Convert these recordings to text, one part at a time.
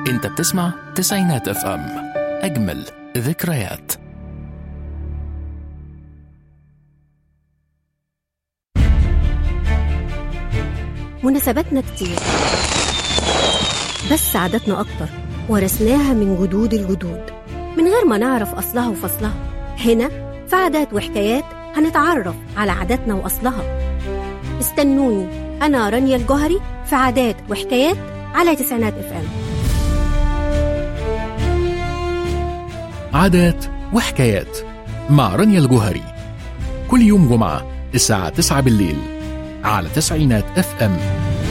انت بتسمع تسعينات اف ام اجمل ذكريات مناسباتنا كتير بس عاداتنا أكتر ورثناها من جدود الجدود من غير ما نعرف أصلها وفصلها هنا في عادات وحكايات هنتعرف على عاداتنا وأصلها استنوني أنا رانيا الجوهري في عادات وحكايات على تسعينات اف ام عادات وحكايات مع رانيا الجوهري كل يوم جمعة الساعة 9 بالليل على تسعينات اف ام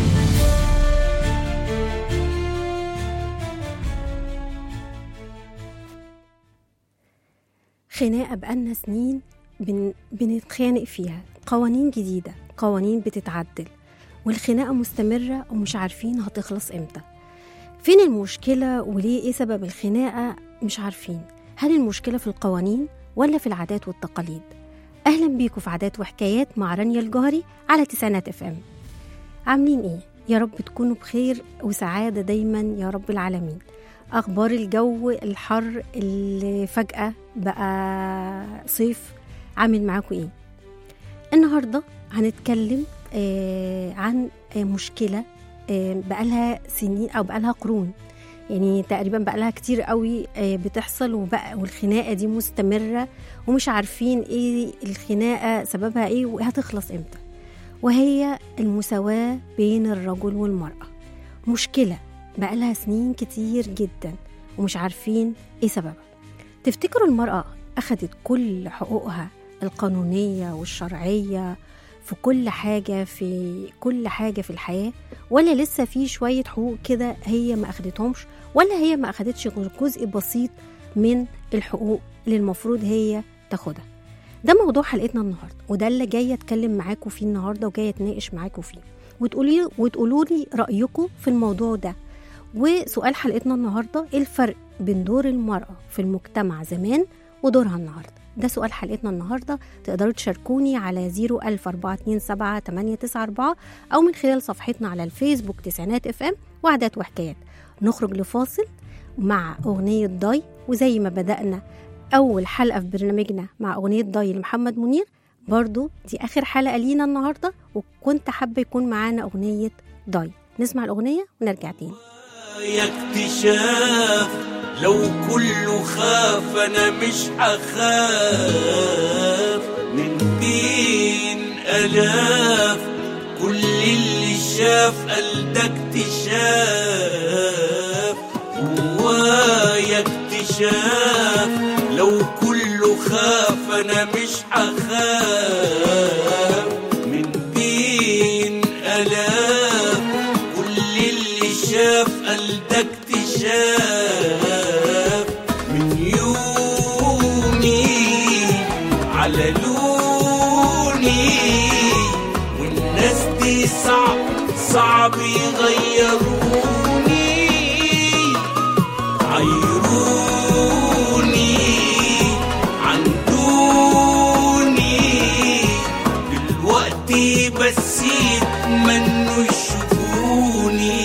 خناقة بقالنا سنين بن... بنتخانق فيها قوانين جديدة قوانين بتتعدل والخناقة مستمرة ومش عارفين هتخلص امتى فين المشكلة وليه ايه سبب الخناقة مش عارفين هل المشكلة في القوانين ولا في العادات والتقاليد أهلا بيكم في عادات وحكايات مع رانيا الجوهري على تسعينات اف ام عاملين ايه؟ يا رب تكونوا بخير وسعادة دايما يا رب العالمين أخبار الجو الحر اللي فجأة بقى صيف عامل معاكم ايه؟ النهاردة هنتكلم آه عن آه مشكلة آه بقالها سنين أو بقالها قرون يعني تقريبا بقالها كتير قوي آه بتحصل وبقى والخناقة دي مستمرة ومش عارفين ايه الخناقة سببها ايه وهتخلص امتى وهي المساواة بين الرجل والمرأة مشكلة بقالها سنين كتير جدا ومش عارفين ايه سببها تفتكروا المرأة أخدت كل حقوقها القانونية والشرعية في كل حاجة في كل حاجة في الحياة ولا لسه في شوية حقوق كده هي ما أخدتهمش ولا هي ما أخدتش غير جزء بسيط من الحقوق اللي المفروض هي تاخدها ده موضوع حلقتنا النهارده وده اللي جايه اتكلم معاكم فيه النهارده وجايه اتناقش معاكم فيه وتقولي وتقولوا لي رايكم في الموضوع ده وسؤال حلقتنا النهارده ايه الفرق بين دور المراه في المجتمع زمان ودورها النهارده ده سؤال حلقتنا النهارده تقدروا تشاركوني على 010427894 او من خلال صفحتنا على الفيسبوك تسعينات اف ام وعادات وحكايات نخرج لفاصل مع اغنيه ضاي وزي ما بدانا أول حلقة في برنامجنا مع أغنية ضاي لمحمد منير برضو دي آخر حلقة لينا النهاردة وكنت حابة يكون معانا أغنية ضاي نسمع الأغنية ونرجع تاني يا اكتشاف لو كله خاف انا مش هخاف من بين الاف كل اللي شاف قال ده اكتشاف جوايا اكتشاف لو كله خاف انا مش هخاف من بين الاف كل اللي شاف قال ده اكتشاف من يومي على لوني والناس دي صعب صعب يغيروني عيروني عن دوني دلوقتي بس يتمنوا يشوفوني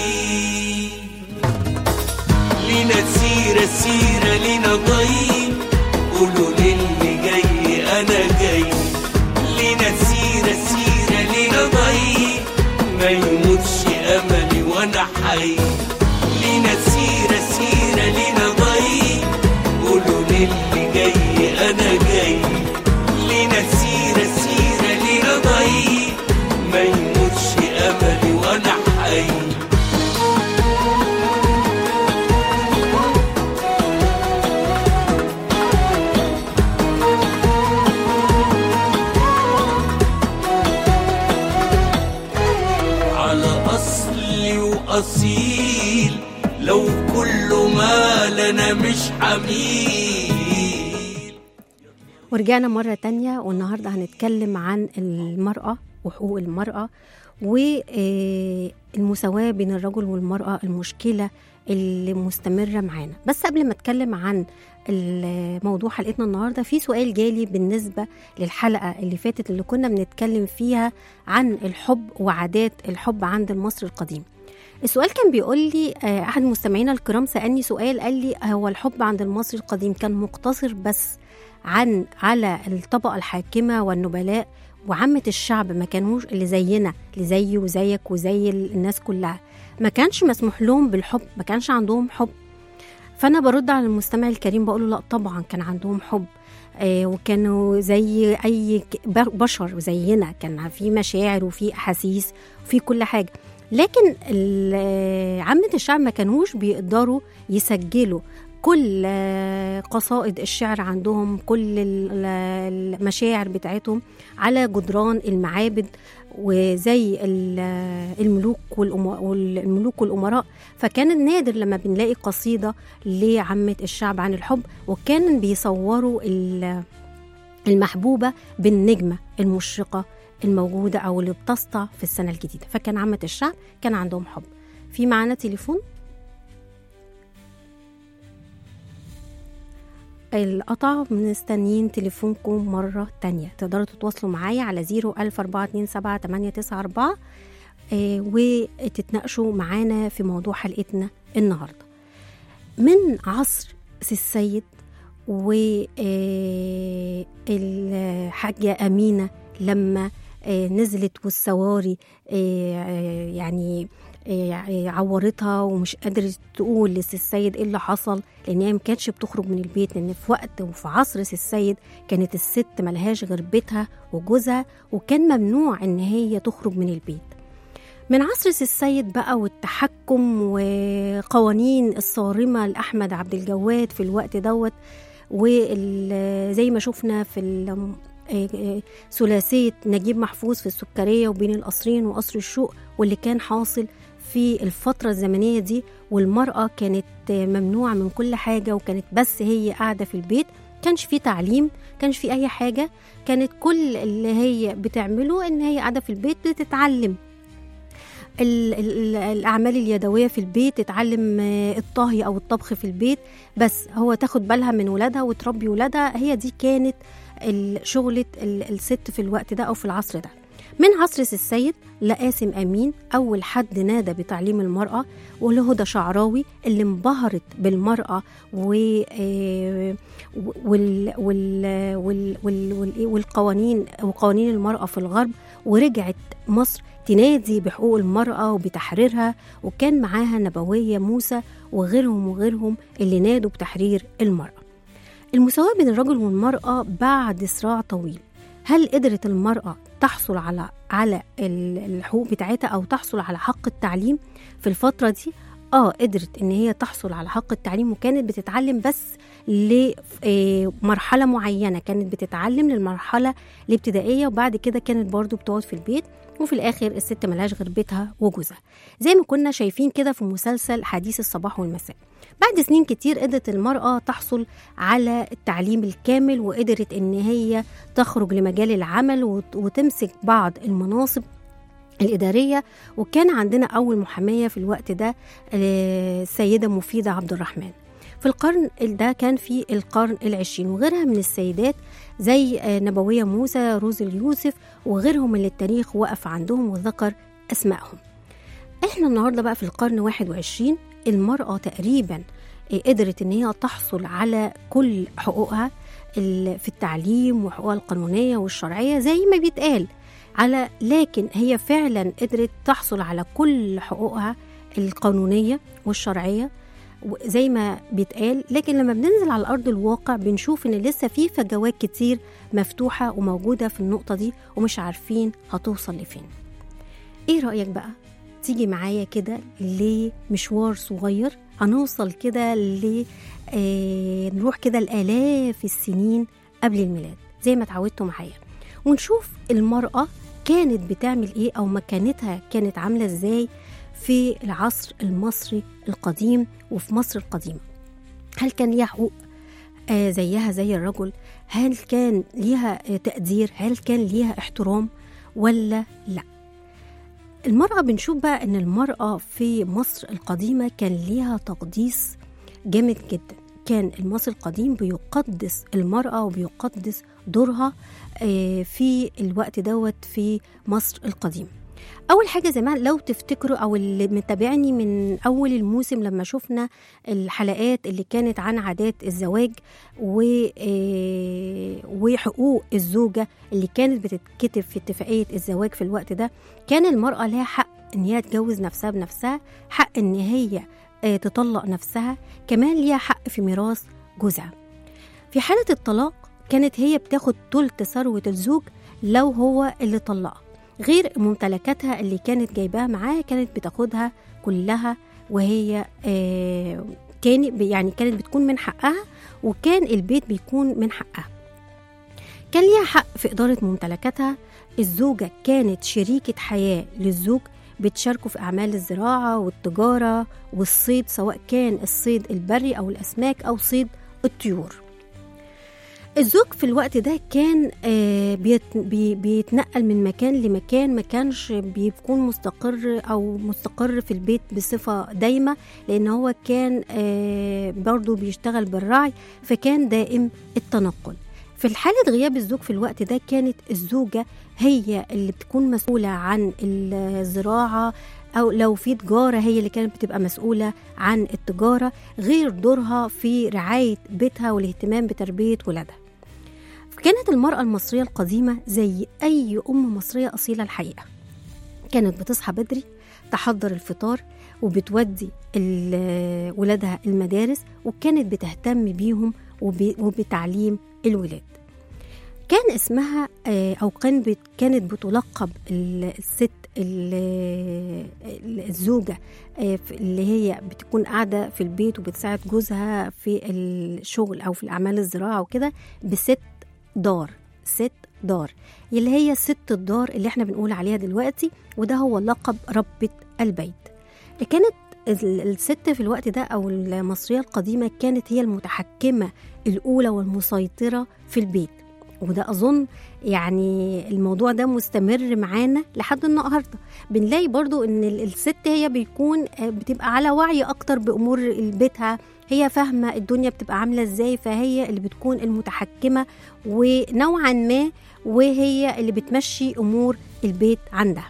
لينا سيرة سيرة لينا ضي قولوا للي جاي أنا جاي لينا سيرة سيرة لينا ضي ما يموتش أملي وأنا حي لينا سيرة سيرة لينا ضي قولوا للي جاي أنا جاي لينا سيرة سيرة لينا ضي ما يموتش أملي وأنا حي على أصلي وأصيل لو كل ما لنا مش حميل ورجعنا مرة تانية والنهاردة هنتكلم عن المرأة وحقوق المرأة والمساواة بين الرجل والمرأة المشكلة اللي مستمرة معانا بس قبل ما اتكلم عن الموضوع حلقتنا النهاردة في سؤال جالي بالنسبة للحلقة اللي فاتت اللي كنا بنتكلم فيها عن الحب وعادات الحب عند المصري القديم السؤال كان بيقول لي آه، احد مستمعينا الكرام سالني سؤال قال لي هو الحب عند المصري القديم كان مقتصر بس عن على الطبقه الحاكمه والنبلاء وعامه الشعب ما كانوش اللي زينا اللي زيي وزيك وزي الناس كلها ما كانش مسموح لهم بالحب ما كانش عندهم حب فانا برد على المستمع الكريم بقول له لا طبعا كان عندهم حب آه، وكانوا زي اي ك- ب- بشر زينا كان في مشاعر وفي احاسيس وفي كل حاجه لكن ال- آه، عامه الشعب ما كانوش بيقدروا يسجلوا كل آه، قصائد الشعر عندهم كل ال- ال- المشاعر بتاعتهم على جدران المعابد وزي ال- آه، الملوك والأم- والملوك والامراء فكان النادر لما بنلاقي قصيده لعامه الشعب عن الحب وكان بيصوروا ال- المحبوبه بالنجمه المشرقه الموجوده او اللي بتسطع في السنه الجديده فكان عامه الشعب كان عندهم حب في معانا تليفون القطع مستنيين تليفونكم مرة تانية تقدروا تتواصلوا معايا على زيرو ألف أربعة اتنين سبعة تمانية تسعة أربعة وتتناقشوا معانا في موضوع حلقتنا النهاردة من عصر سي السيد والحاجة أمينة لما آه، نزلت والسواري آه، آه، يعني آه، عورتها ومش قادرة تقول لسي السيد ايه اللي حصل لان هي ما كانتش بتخرج من البيت لان في وقت وفي عصر سي السيد كانت الست ملهاش غير بيتها وجوزها وكان ممنوع ان هي تخرج من البيت من عصر سي السيد بقى والتحكم وقوانين الصارمة لأحمد عبد الجواد في الوقت دوت وزي ما شفنا في ال- آه، آه، ثلاثية نجيب محفوظ في السكرية وبين القصرين وقصر الشوق واللي كان حاصل في الفترة الزمنية دي والمرأة كانت آه، ممنوعة من كل حاجة وكانت بس هي قاعدة في البيت كانش في تعليم كانش في أي حاجة كانت كل اللي هي بتعمله إن هي قاعدة في البيت بتتعلم ال- ال- الأعمال اليدوية في البيت تتعلم آه، الطهي أو الطبخ في البيت بس هو تاخد بالها من ولادها وتربي ولادها هي دي كانت ال- شغلة ال- الست في الوقت ده أو في العصر ده من عصر سي السيد لقاسم أمين أول حد نادى بتعليم المرأة ولهدى شعراوي اللي انبهرت بالمرأة و آه، وال وال وال وال وال والقوانين وقوانين المرأة في الغرب ورجعت مصر تنادي بحقوق المرأة وبتحريرها وكان معاها نبوية موسى وغيرهم وغيرهم اللي نادوا بتحرير المرأة المساواة بين الرجل والمرأة بعد صراع طويل هل قدرت المرأة تحصل على على ل- الحقوق بتاعتها أو تحصل على حق التعليم في الفترة دي؟ اه قدرت ان هي تحصل على حق التعليم وكانت بتتعلم بس لمرحلة معينة كانت بتتعلم للمرحلة الابتدائية وبعد كده كانت برضو بتقعد في البيت وفي الآخر الست ملهاش غير بيتها وجوزها زي ما كنا شايفين كده في مسلسل حديث الصباح والمساء بعد سنين كتير قدرت المرأة تحصل على التعليم الكامل وقدرت إن هي تخرج لمجال العمل وت- وتمسك بعض المناصب الإدارية وكان عندنا أول محامية في الوقت ده آه، السيدة مفيدة عبد الرحمن في القرن ده كان في القرن العشرين وغيرها من السيدات زي آه، نبوية موسى روز اليوسف وغيرهم اللي التاريخ وقف عندهم وذكر أسمائهم احنا النهارده بقى في القرن 21 المرأة تقريبا آه، قدرت ان هي تحصل على كل حقوقها ال- في التعليم وحقوقها القانونية والشرعية زي ما بيتقال على لكن هي فعلا قدرت تحصل على كل حقوقها القانونية والشرعية و- زي ما بيتقال لكن لما بننزل على أرض الواقع بنشوف إن لسه في فجوات كتير مفتوحة وموجودة في النقطة دي ومش عارفين هتوصل لفين إيه رأيك بقى؟ تيجي معايا كده لمشوار صغير هنوصل كده ل آه نروح كده لآلاف السنين قبل الميلاد زي ما اتعودتوا معايا ونشوف المرأة كانت بتعمل ايه او مكانتها كانت عاملة ازاي في العصر المصري القديم وفي مصر القديمة هل كان ليها حقوق آه زيها زي الرجل هل كان ليها آه تقدير هل كان ليها احترام ولا لا المرأة بنشوف بقى ان المرأة في مصر القديمة كان ليها تقديس جامد جدا كان المصري القديم بيقدس المرأة وبيقدس دورها آه، في الوقت دوت في مصر القديم اول حاجه زمان لو تفتكروا او اللي متابعني من اول الموسم لما شفنا الحلقات اللي كانت عن عادات الزواج و آه، وحقوق الزوجه اللي كانت بتتكتب في اتفاقيه الزواج في الوقت ده كان المراه لها حق ان هي تجوز نفسها بنفسها حق ان هي آه، تطلق نفسها كمان ليها حق في ميراث جوزها في حاله الطلاق كانت هي بتاخد تلت ثروه الزوج لو هو اللي طلقها غير ممتلكاتها اللي كانت جايباها معاها كانت بتاخدها كلها وهي آه كان يعني كانت بتكون من حقها وكان البيت بيكون من حقها كان ليها حق في إدارة ممتلكاتها الزوجة كانت شريكة حياة للزوج بتشاركوا في أعمال الزراعة والتجارة والصيد سواء كان الصيد البري أو الأسماك أو صيد الطيور الزوج في الوقت ده كان آه، بيت- بي- بيتنقل من مكان لمكان ما كانش بيكون مستقر او مستقر في البيت بصفه دايمه لان هو كان آه، برضه بيشتغل بالرعي فكان دائم التنقل في حالة غياب الزوج في الوقت ده كانت الزوجة هي اللي بتكون مسؤولة عن الزراعة أو لو في تجارة هي اللي كانت بتبقى مسؤولة عن التجارة غير دورها في رعاية بيتها والاهتمام بتربية ولادها كانت المرأة المصرية القديمة زي أي أم مصرية أصيلة الحقيقة كانت بتصحى بدري تحضر الفطار وبتودي ال- ولادها المدارس وكانت بتهتم بيهم وب- وبتعليم الولاد كان اسمها آه، او كان بت- كانت بتلقب ال- الست ال- ال- الزوجه آه، في- اللي هي بتكون قاعده في البيت وبتساعد جوزها في الشغل او في الاعمال الزراعه وكده بست دار ست دار اللي هي ست الدار اللي احنا بنقول عليها دلوقتي وده هو لقب ربة البيت كانت ال- الست في الوقت ده او المصريه القديمه كانت هي المتحكمه الاولى والمسيطره في البيت وده اظن يعني الموضوع ده مستمر معانا لحد النهارده بنلاقي برضو ان ال- الست هي بيكون آه، بتبقى على وعي اكتر بامور بيتها هي فاهمه الدنيا بتبقى عامله ازاي فهي اللي بتكون المتحكمه ونوعا ما وهي اللي بتمشي امور البيت عندها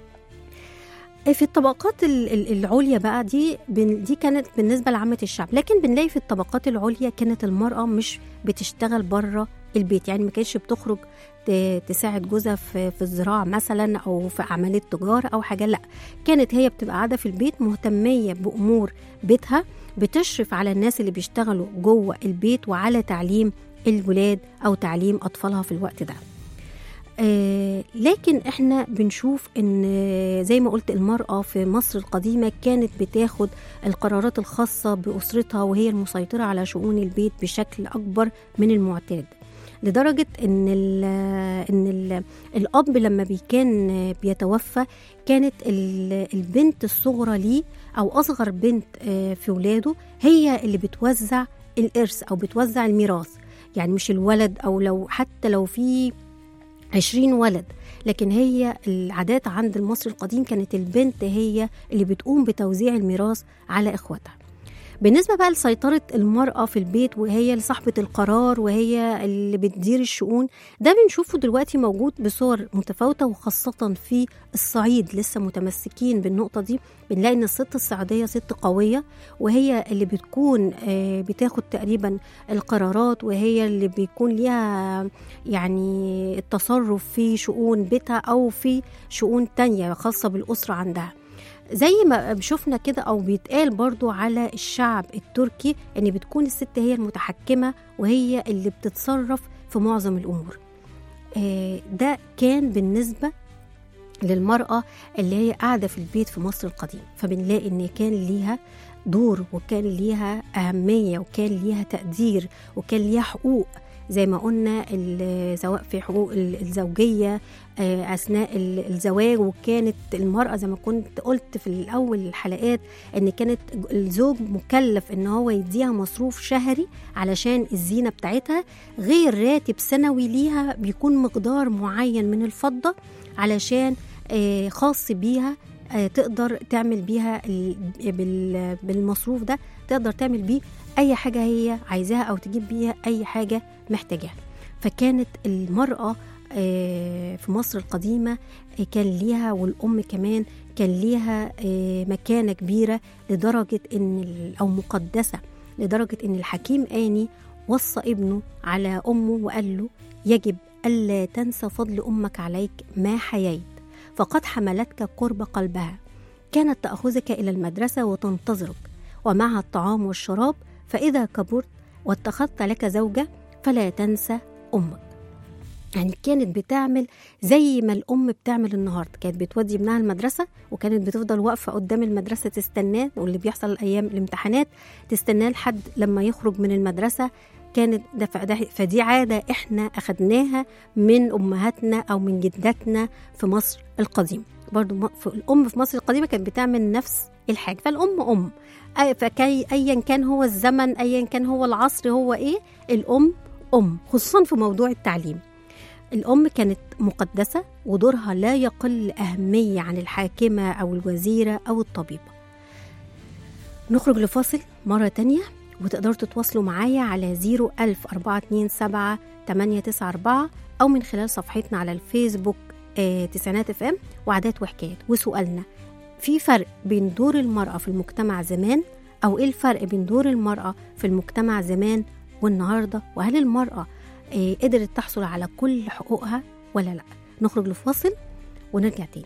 في الطبقات ال- ال- العليا بقى دي بن- دي كانت بالنسبه لعامه الشعب لكن بنلاقي في الطبقات العليا كانت المراه مش بتشتغل بره البيت يعني ما كانتش بتخرج ت- تساعد جوزها في في الزراعه مثلا او في اعمال التجاره او حاجه لا كانت هي بتبقى قاعده في البيت مهتميه بامور بيتها بتشرف على الناس اللي بيشتغلوا جوه البيت وعلى تعليم الولاد او تعليم اطفالها في الوقت ده آه، لكن احنا بنشوف ان آه، زي ما قلت المرأة في مصر القديمة كانت بتاخد القرارات الخاصة بأسرتها وهي المسيطرة على شؤون البيت بشكل أكبر من المعتاد لدرجة ان ال ان ال الأب لما بي كان آه، بيتوفى كانت ال- البنت الصغرى ليه أو أصغر بنت آه، في ولاده هي اللي بتوزع الإرث أو بتوزع الميراث يعني مش الولد أو لو حتى لو في عشرين ولد لكن هي العادات عند المصري القديم كانت البنت هي اللي بتقوم بتوزيع الميراث على اخواتها بالنسبة بقى لسيطرة المرأة في البيت وهي صاحبة القرار وهي اللي بتدير الشؤون ده بنشوفه دلوقتي موجود بصور متفاوتة وخاصة في الصعيد لسه متمسكين بالنقطة دي بنلاقي ان الست الصعيدية ست قوية وهي اللي بتكون آه، بتاخد تقريبا القرارات وهي اللي بيكون ليها يعني التصرف في شؤون بيتها أو في شؤون تانية خاصة بالأسرة عندها زي ما شفنا كده أو بيتقال برضو على الشعب التركي أن بتكون الست هي المتحكمة وهي اللي بتتصرف في معظم الأمور آه، ده كان بالنسبة للمرأة اللي هي قاعدة في البيت في مصر القديم فبنلاقي إن كان ليها دور وكان ليها أهمية وكان ليها تقدير وكان ليها حقوق زي ما قلنا ال- سواء في حقوق ال- الزوجية آه، أثناء ال- الزواج وكانت المرأة زي ما كنت قلت في الأول الحلقات إن كانت الزوج مكلف إن هو يديها مصروف شهري علشان الزينة بتاعتها غير راتب سنوي ليها بيكون مقدار معين من الفضة علشان آه، خاص بيها آه، تقدر تعمل بيها ال- بال- بالمصروف ده تقدر تعمل بيه اي حاجه هي عايزاها او تجيب بيها اي حاجه محتاجاها فكانت المراه آه، في مصر القديمة آه، كان ليها والأم كمان كان ليها آه، مكانة كبيرة لدرجة إن ال- أو مقدسة لدرجة إن الحكيم آني وصى ابنه على أمه وقال له يجب ألا تنسى فضل أمك عليك ما حييت فقد حملتك قرب قلبها كانت تأخذك إلى المدرسة وتنتظرك ومعها الطعام والشراب فإذا كبرت واتخذت لك زوجة فلا تنسى أمك يعني كانت بتعمل زي ما الأم بتعمل النهاردة كانت بتودي ابنها المدرسة وكانت بتفضل واقفة قدام المدرسة تستناه واللي بيحصل أيام الامتحانات تستناه لحد لما يخرج من المدرسة كانت ده فده فدي عادة احنا أخدناها من أمهاتنا أو من جداتنا في مصر القديمة برضو م- في الأم في مصر القديمة كانت بتعمل نفس الحاجة فالأم أم أي- فكي أيا كان هو الزمن أيا كان هو العصر هو إيه الأم أم خصوصا في موضوع التعليم الأم كانت مقدسة ودورها لا يقل أهمية عن الحاكمة أو الوزيرة أو الطبيبة نخرج لفاصل مرة تانية وتقدروا تتواصلوا معايا على 01000 427 894 أو من خلال صفحتنا على الفيسبوك آه تسعينات اف ام وعادات وحكايات وسؤالنا في فرق بين دور المرأة في المجتمع زمان أو إيه الفرق بين دور المرأة في المجتمع زمان والنهاردة وهل المرأة آه قدرت تحصل على كل حقوقها ولا لا نخرج لفاصل ونرجع تاني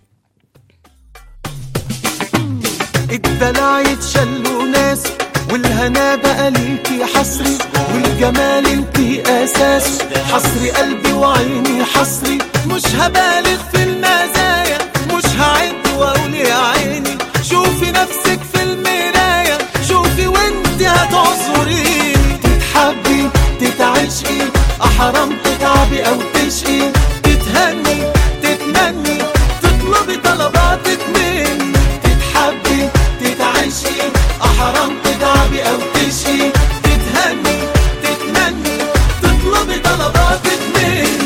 الدلع يتشلوا ناس والهنا بقى ليكي حصري والجمال انتي اساس حصري قلبي وعيني حصري مش هبالغ في المزايا مش هعد واقول يا عيني شوفي نفسك في المراية شوفي وانت هتعذريني تتحبي تتعشقي احرام تتعبي او تشقي تتهني تتمني تطلبي طلباتك مني تتحبي تتعشقي احرام تتعبي او تشقي تتهني تتمني تطلبي طلباتك مني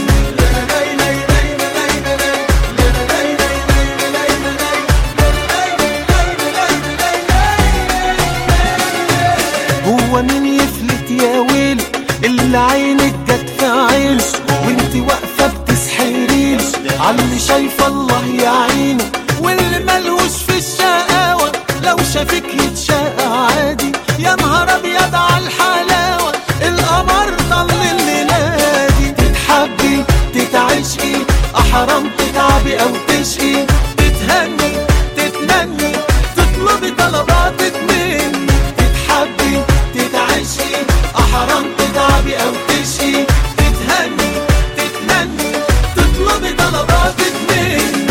هو مين يفلت يا ويل اللي عينك جت في عينه وانت واقفه بتسحريني عاللي شايفه الله يعينه واللي ملهوش في الشقاوه لو شافك يتشقى عادي يا نهار ابيض على الحلاوه القمر ضل اللي نادي تتحبي تتعشقي احرام تتعبي او تشقي تتهني تتمني تطلبي طلباتك مني تتحبي تتعشقي احرام تتعبي او تشقي تتهني تتمني تطلبي طلباتك مني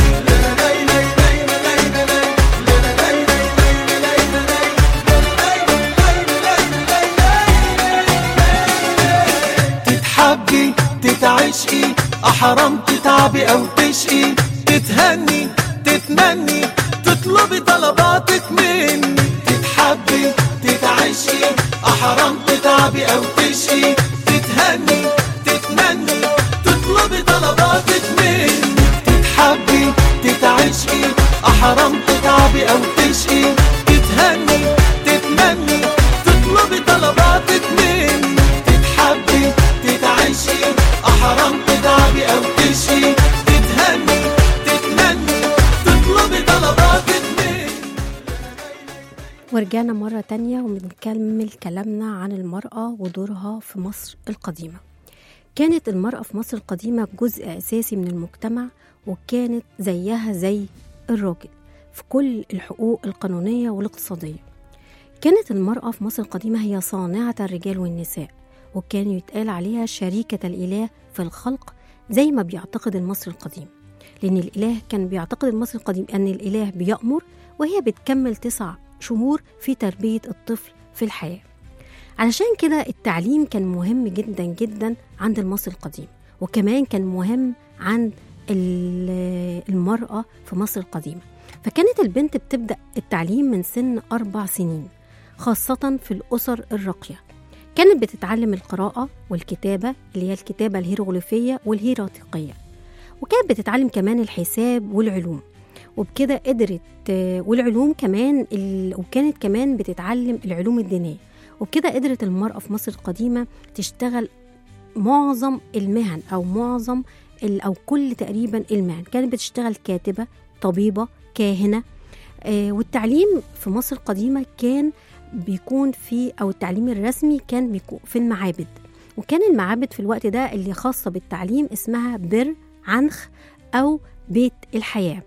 تتحبي تتعشقي احرام تتعبي او تشقي تتهني تتمني تطلبي طلباتك مني تتحبي تتعشقي احرام تتعبي او تشقي تتهني تتمني تطلبي طلباتك مني تتحبي تتعشقي احرام تتعبي او تشقي تتهني تتمني تطلبي طلباتك مني تتحبي تتعشقي احرام تتعبي او تشقي تتهني تتمني تطلبي طلباتك مني ورجعنا مرة تانية وبنكمل كلامنا عن المرأة ودورها في مصر القديمة كانت المرأة في مصر القديمة جزء أساسي من المجتمع وكانت زيها زي الراجل في كل الحقوق القانونية والاقتصادية كانت المرأة في مصر القديمة هي صانعة الرجال والنساء وكان يتقال عليها شريكة الإله في الخلق زي ما بيعتقد المصري القديم لأن الإله كان بيعتقد المصري القديم أن الإله بيأمر وهي بتكمل تسع شهور في تربية الطفل في الحياة علشان كده التعليم كان مهم جدا جدا عند المصري القديم وكمان كان مهم عند ال- المرأة في مصر القديمة فكانت البنت بتبدأ التعليم من سن أربع سنين خاصة في الأسر الراقية كانت بتتعلم القراءة والكتابة اللي هي الكتابة الهيروغليفية والهيراتيقية وكانت بتتعلم كمان الحساب والعلوم وبكده قدرت آه، والعلوم كمان ال... وكانت كمان بتتعلم العلوم الدينية وبكده قدرت المرأة في مصر القديمة تشتغل معظم المهن أو معظم ال- أو كل تقريبا المهن كانت بتشتغل كاتبة طبيبة كاهنة آه، والتعليم في مصر القديمة كان بيكون في أو التعليم الرسمي كان بيكون في المعابد وكان المعابد في الوقت ده اللي خاصة بالتعليم اسمها بر عنخ أو بيت الحياة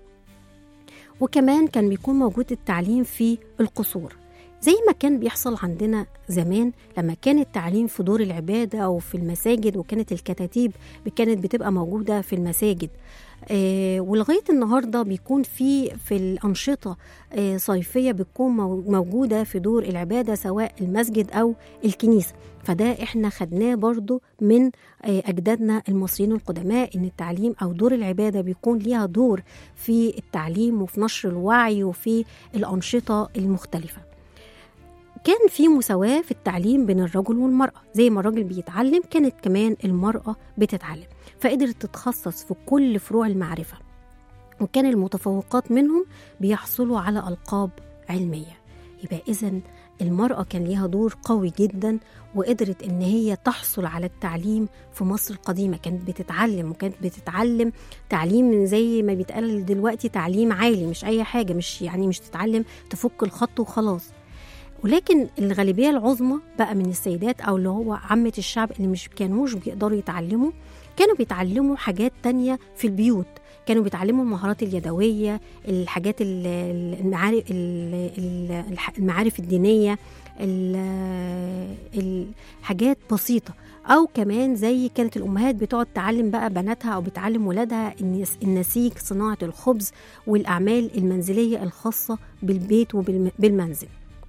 وكمان كان بيكون موجود التعليم في القصور زي ما كان بيحصل عندنا زمان لما كان التعليم في دور العبادة أو في المساجد وكانت الكتاتيب كانت بتبقى موجودة في المساجد آه ولغاية النهاردة بيكون في في الأنشطة آه صيفية بتكون مو- موجودة في دور العبادة سواء المسجد أو الكنيسة فده احنا خدناه برضو من آه أجدادنا المصريين القدماء إن التعليم أو دور العبادة بيكون ليها دور في التعليم وفي نشر الوعي وفي الأنشطة المختلفة كان في مساواة في التعليم بين الرجل والمرأة زي ما الراجل بيتعلم كانت كمان المرأة بتتعلم فقدرت تتخصص في كل فروع المعرفة وكان المتفوقات منهم بيحصلوا على ألقاب علمية يبقى إذا المرأة كان ليها دور قوي جدا وقدرت إن هي تحصل على التعليم في مصر القديمة كانت بتتعلم وكانت بتتعلم تعليم زي ما بيتقال دلوقتي تعليم عالي مش أي حاجة مش يعني مش تتعلم تفك الخط وخلاص ولكن الغالبية العظمى بقى من السيدات أو اللي هو عامة الشعب اللي مش كانوش بيقدروا يتعلموا كانوا بيتعلموا حاجات تانية في البيوت كانوا بيتعلموا المهارات اليدوية الحاجات ال- ال- المعارف ال- ال- الح- المعارف الدينية ال- الحاجات بسيطة أو كمان زي كانت الأمهات بتقعد تعلم بقى بناتها أو بتعلم ولادها النس- النسيج صناعة الخبز والأعمال المنزلية الخاصة بالبيت وبالمنزل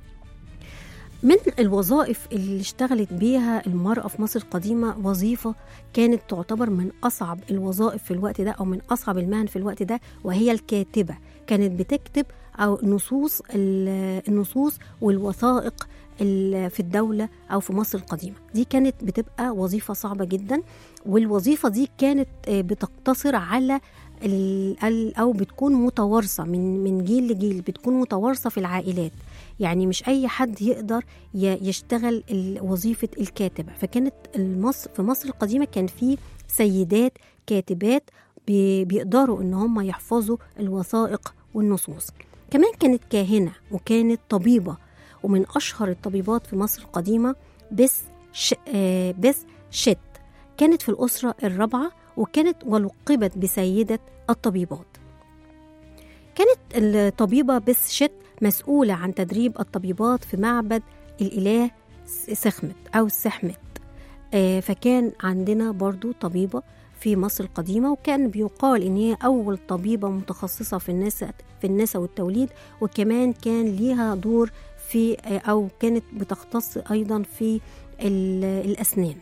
من الوظائف اللي اشتغلت بيها المرأة في مصر القديمة وظيفة كانت تعتبر من أصعب الوظائف في الوقت ده أو من أصعب المهن في الوقت ده وهي الكاتبة كانت بتكتب أو نصوص ال- النصوص والوثائق ال- في الدولة أو في مصر القديمة دي كانت بتبقى وظيفة صعبة جدا والوظيفة دي كانت آه، بتقتصر على ال- ال- أو بتكون متوارثة من من جيل لجيل بتكون متوارثة في العائلات يعني مش اي حد يقدر ي- يشتغل ال- وظيفه الكاتبه فكانت المصر في مصر القديمه كان في سيدات كاتبات بي- بيقدروا ان هم يحفظوا الوثائق والنصوص كمان كانت كاهنه وكانت طبيبه ومن اشهر الطبيبات في مصر القديمه بس ش... آه، بس شت كانت في الاسره الرابعه وكانت ولقبت بسيده الطبيبات كانت الطبيبة بس شت مسؤولة عن تدريب الطبيبات في معبد الإله س- سخمت أو سحمت آه، فكان عندنا برضو طبيبة في مصر القديمة وكان بيقال إن هي أول طبيبة متخصصة في النساء في النساء والتوليد وكمان كان ليها دور في آه، أو كانت بتختص أيضا في ال- الأسنان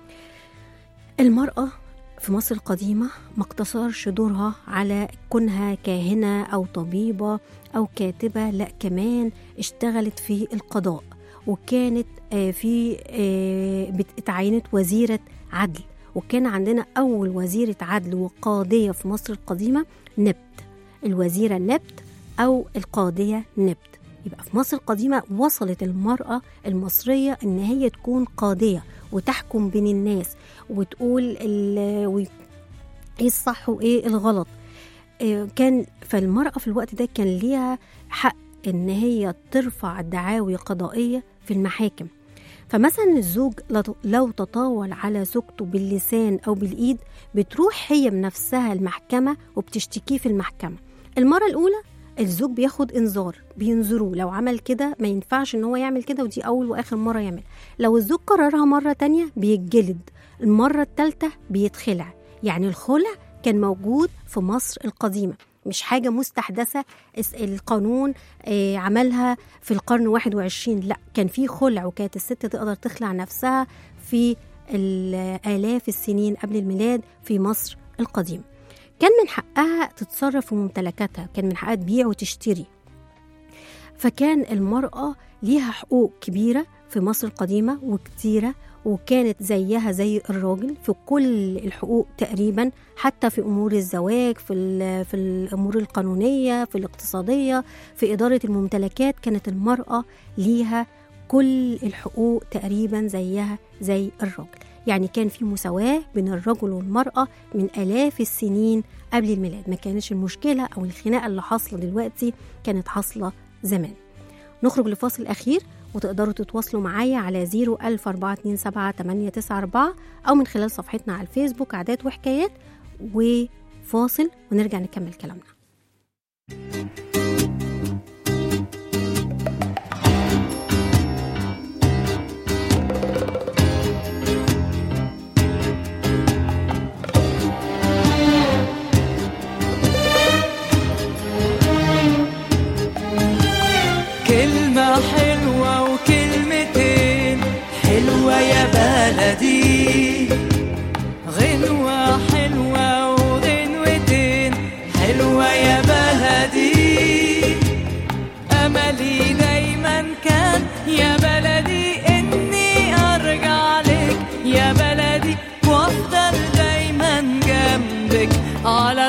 المرأة في مصر القديمة ما اقتصرش دورها على كونها كاهنة أو طبيبة أو كاتبة لا كمان اشتغلت في القضاء وكانت آه، في آه، بت- اتعينت وزيرة عدل وكان عندنا أول وزيرة عدل وقاضية في مصر القديمة نبت الوزيرة نبت أو القاضية نبت يبقى في مصر القديمة وصلت المرأة المصرية إن هي تكون قاضية وتحكم بين الناس وتقول ال- وي- ايه الصح وايه الغلط آه، كان فالمرأة في الوقت ده كان ليها حق ان هي ترفع دعاوي قضائية في المحاكم فمثلا الزوج لو- لو تطاول على زوجته باللسان او بالايد بتروح هي بنفسها المحكمة وبتشتكيه في المحكمة المرة الاولى الزوج بياخد انذار بينذروه لو عمل كده ما ينفعش ان هو يعمل كده ودي اول واخر مرة يعمل لو الزوج قررها مرة تانية بيتجلد المرة التالتة بيتخلع يعني الخلع كان موجود في مصر القديمة مش حاجة مستحدثة اس- القانون آه، عملها في القرن 21 لا كان في خلع وكانت الست تقدر تخلع نفسها في الآلاف السنين قبل الميلاد في مصر القديمة كان من حقها تتصرف في ممتلكاتها كان من حقها تبيع وتشتري فكان المرأة ليها حقوق كبيرة في مصر القديمة وكتيرة وكانت زيها زي الراجل في كل الحقوق تقريبا حتى في امور الزواج في ال- في الامور القانونيه في الاقتصاديه في اداره الممتلكات كانت المراه ليها كل الحقوق تقريبا زيها زي الراجل يعني كان في مساواة بين الرجل والمرأة من آلاف السنين قبل الميلاد ما كانش المشكلة أو الخناقة اللي حاصلة دلوقتي كانت حاصلة زمان نخرج لفاصل أخير وتقدروا تتواصلوا معايا على 01427 أو من خلال صفحتنا على الفيسبوك عادات وحكايات وفاصل ونرجع نكمل كلامنا كلمة حلوة وكلمتين حلوة يا بلدي غنوة حلوة وغنوتين حلوة يا بلدي أملي دايما كان يا بلدي إني أرجع لك يا بلدي وأفضل دايما جنبك على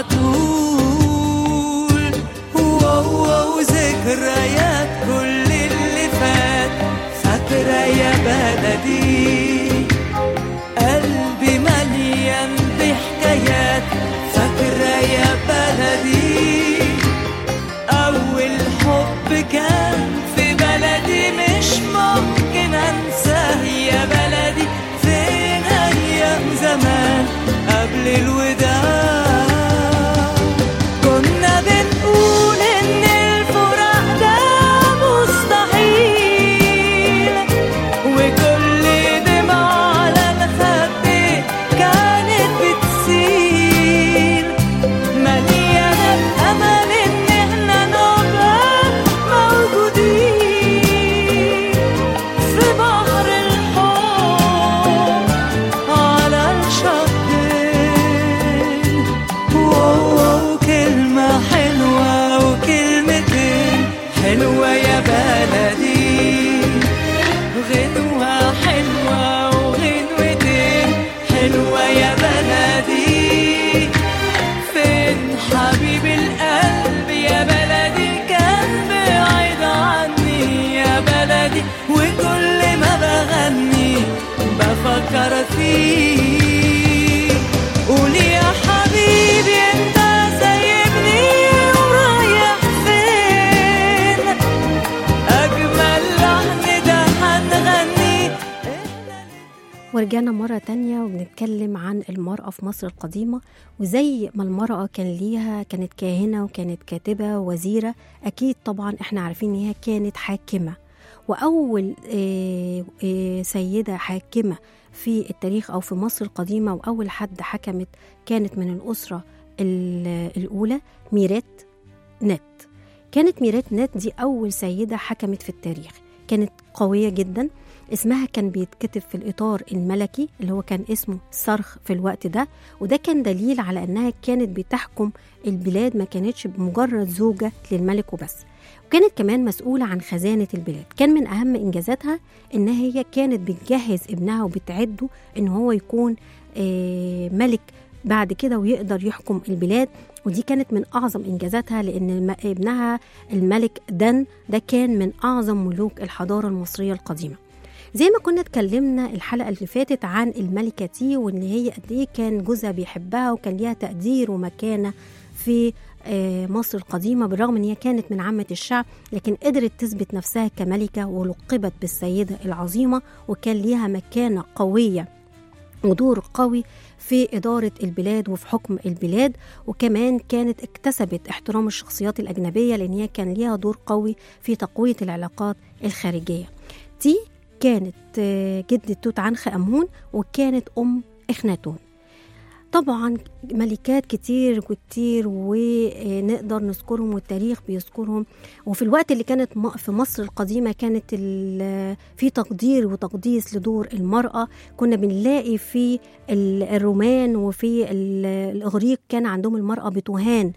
طول واو ذكريات كل اللي فات فاكرة يا بلدي قلبي مليان بحكايات فاكرة يا بلدي أول حب كان في بلدي مش ممكن أنساه يا بلدي فين أيام زمان قبل الوداع كنا بنقول إن الفراق ده مستحيل وكل دمعة على الخد كانت بتسيل مليانة بأمل إن إحنا نبقى موجودين في بحر الحب على الشطين واو كلمة حلوة وكلمتين حلوة يا بلدي غنوة حلوة وغنوتين حلوة يا بلدي فين حبيب القلب يا بلدي كان بعيد عني يا بلدي وكل ما بغني بفكر فيه قول يا حبيبي انت سايبني ورايح فين اجمل لحن ده هنغني ورجعنا مرة تانية وبنتكلم عن المرأة في مصر القديمة وزي ما المرأة كان ليها كانت كاهنة وكانت كاتبة وزيرة أكيد طبعا احنا عارفين إن هي كانت حاكمة وأول آه، آه، سيدة حاكمة في التاريخ أو في مصر القديمة وأول حد حكمت كانت من الأسرة ال- الأولى ميرات نت كانت ميرات نت دي أول سيدة حكمت في التاريخ كانت قوية جدا اسمها كان بيتكتب في الإطار الملكي اللي هو كان اسمه صرخ في الوقت ده وده كان دليل على أنها كانت بتحكم البلاد ما كانتش بمجرد زوجة للملك وبس وكانت كمان مسؤولة عن خزانة البلاد كان من أهم إنجازاتها إن هي كانت بتجهز ابنها وبتعده إن هو يكون آه، ملك بعد كده ويقدر يحكم البلاد ودي كانت من أعظم إنجازاتها لأن الم- ابنها الملك دن ده كان من أعظم ملوك الحضارة المصرية القديمة زي ما كنا اتكلمنا الحلقة اللي فاتت عن الملكة تي وإن هي قد إيه كان جوزها بيحبها وكان ليها تقدير ومكانة في آه، مصر القديمة بالرغم إن هي كانت من عامة الشعب لكن قدرت تثبت نفسها كملكة ولقبت بالسيدة العظيمة وكان ليها مكانة قوية ودور قوي في إدارة البلاد وفي حكم البلاد وكمان كانت اكتسبت احترام الشخصيات الأجنبية لأن هي كان ليها دور قوي في تقوية العلاقات الخارجية تي كانت آه، جدة توت عنخ آمون وكانت أم إخناتون طبعا ملكات كتير وكتير ونقدر نذكرهم والتاريخ بيذكرهم وفي الوقت اللي كانت م- في مصر القديمة كانت ال- في تقدير وتقديس لدور المرأة كنا بنلاقي في ال- الرومان وفي ال- الإغريق كان عندهم المرأة بتهان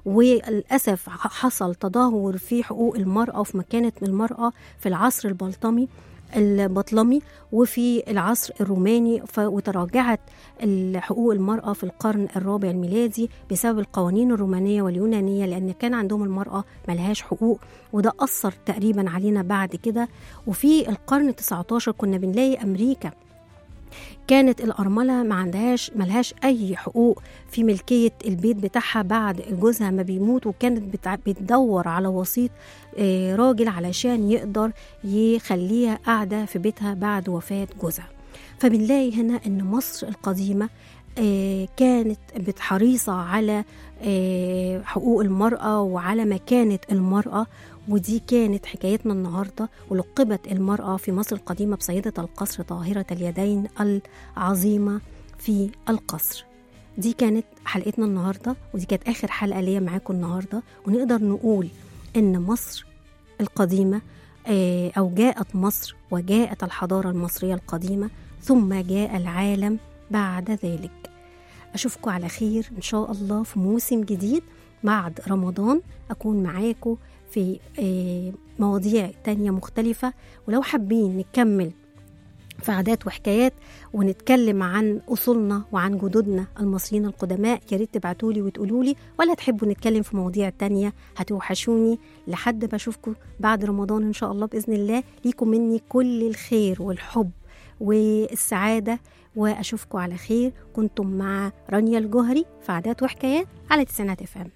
وللأسف ح- حصل تدهور في حقوق المرأة وفي مكانة المرأة في العصر البلطمي البطلمي وفي العصر الروماني ف- وتراجعت ال- حقوق المرأة في القرن الرابع الميلادي بسبب القوانين الرومانية واليونانية لأن كان عندهم المرأة ملهاش حقوق وده أثر تقريبا علينا بعد كده وفي القرن 19 كنا بنلاقي أمريكا كانت الأرملة ما عندهاش ملهاش أي حقوق في ملكية البيت بتاعها بعد جوزها ما بيموت وكانت بتع- بتدور على وسيط آه، راجل علشان يقدر يخليها قاعدة في بيتها بعد وفاة جوزها فبنلاقي هنا ان مصر القديمه آه، كانت بتحريصة على آه، حقوق المرأة وعلى مكانة المرأة ودي كانت حكايتنا النهاردة ولقبت المرأة في مصر القديمة بسيدة القصر طاهرة اليدين العظيمة في القصر دي كانت حلقتنا النهاردة ودي كانت آخر حلقة ليا معاكم النهاردة ونقدر نقول إن مصر القديمة آه، أو جاءت مصر وجاءت الحضارة المصرية القديمة ثم جاء العالم بعد ذلك أشوفكم على خير إن شاء الله في موسم جديد بعد رمضان أكون معاكم في آه، مواضيع تانية مختلفة ولو حابين نكمل في عادات وحكايات ونتكلم عن أصولنا وعن جدودنا المصريين القدماء يا ريت تبعتولي وتقولولي ولا تحبوا نتكلم في مواضيع تانية هتوحشوني لحد ما أشوفكم بعد رمضان إن شاء الله بإذن الله ليكم مني كل الخير والحب والسعادة وأشوفكم على خير كنتم مع رانيا الجوهري في عادات وحكايات على تسعينات اف ام